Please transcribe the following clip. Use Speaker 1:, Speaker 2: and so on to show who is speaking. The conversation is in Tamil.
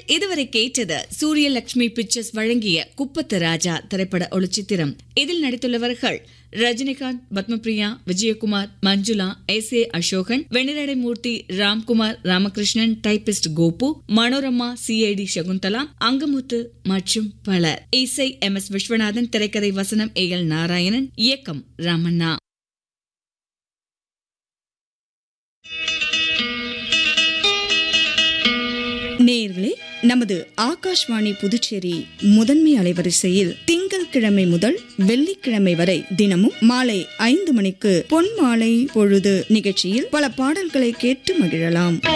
Speaker 1: இதுவரை கேட்டது சூரியலட்சுமி பிக்சர்ஸ் வழங்கிய குப்பத்து ராஜா திரைப்பட ஒளிச்சித்திரம் இதில் நடித்துள்ளவர்கள் Rajinikanth Padmapriya Vijayakumar Manjula S A Asokan Venniradai Moorthy Ramkumar Ramakrishnan typist Gopu Manorama CID Sakunthala Angamuthu மற்றும் பலர் இசை எம் எஸ் விஸ்வநாதன் திரைக்கதை வசனம் ஏ எல் நாராயணன் இயக்கம் ராமண்ணா
Speaker 2: நேயர்களே நமது ஆகாஷ்வாணி புதுச்சேரி முதன்மை அலைவரிசையில் திங்கட்கிழமை முதல் வெள்ளிக்கிழமை வரை தினமும் மாலை ஐந்து மணிக்கு பொன் மாலை பொழுது நிகழ்ச்சியில் பல பாடல்களை கேட்டு மகிழலாம்